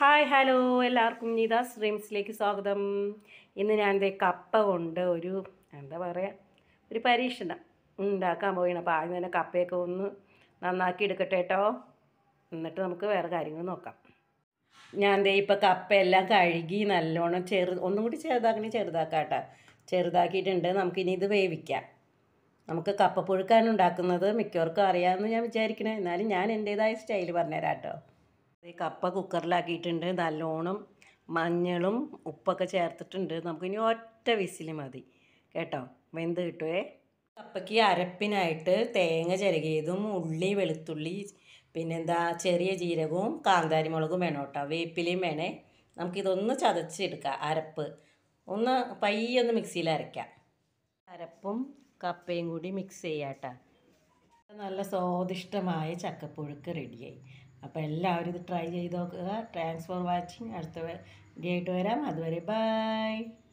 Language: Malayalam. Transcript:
ഹായ് ഹലോ എല്ലാവർക്കും നീത സ്ട്രീംസിലേക്ക് സ്വാഗതം ഇന്ന് ഞാൻ ദേ കപ്പ കൊണ്ട് ഒരു എന്താ പറയുക ഒരു പരീക്ഷണം ഉണ്ടാക്കാൻ പോവുകയാണ് അപ്പോൾ ആദ്യം തന്നെ കപ്പയൊക്കെ ഒന്ന് നന്നാക്കി എടുക്കട്ടെ കേട്ടോ എന്നിട്ട് നമുക്ക് വേറെ കാര്യങ്ങൾ നോക്കാം ഞാൻ ദേ ഇപ്പോൾ കപ്പയെല്ലാം കഴുകി നല്ലോണം ചെറു ഒന്നും കൂടി ചെറുതാക്കണി ചെറുതാക്കാം കേട്ടോ ചെറുതാക്കിയിട്ടുണ്ട് നമുക്കിനി ഇത് വേവിക്കാം നമുക്ക് കപ്പപ്പുഴുക്കാണ് ഉണ്ടാക്കുന്നത് മിക്കവർക്കും അറിയാമെന്ന് ഞാൻ വിചാരിക്കണേ എന്നാലും ഞാൻ എൻ്റേതായ സ്റ്റൈൽ പറഞ്ഞുതരാം കേട്ടോ ഈ കപ്പ കുക്കറിലാക്കിയിട്ടുണ്ട് നല്ലോണം മഞ്ഞളും ഉപ്പൊക്കെ ചേർത്തിട്ടുണ്ട് നമുക്കിനി ഒറ്റ വിസിൽ മതി കേട്ടോ വെന്ത് കിട്ടുവേ കപ്പയ്ക്ക് അരപ്പിനായിട്ട് തേങ്ങ ചിരകിയതും ഉള്ളി വെളുത്തുള്ളി പിന്നെന്താ ചെറിയ ജീരകവും കാന്താരിമുളകും വേണം കേട്ടോ വേപ്പിലയും വേണേ നമുക്കിതൊന്ന് ചതച്ചെടുക്കാം അരപ്പ് ഒന്ന് പയ്യൊന്ന് മിക്സിയിൽ അരയ്ക്കാം അരപ്പും കപ്പയും കൂടി മിക്സ് ചെയ്യാട്ടോ നല്ല സ്വാദിഷ്ടമായ ചക്കപ്പുഴുക്ക് റെഡിയായി അപ്പോൾ എല്ലാവരും ഇത് ട്രൈ ചെയ്ത് നോക്കുക താങ്ക്സ് ഫോർ വാച്ചിങ് അടുത്ത വീഡിയോ ആയിട്ട് വരാം അതുവരെ ബൈ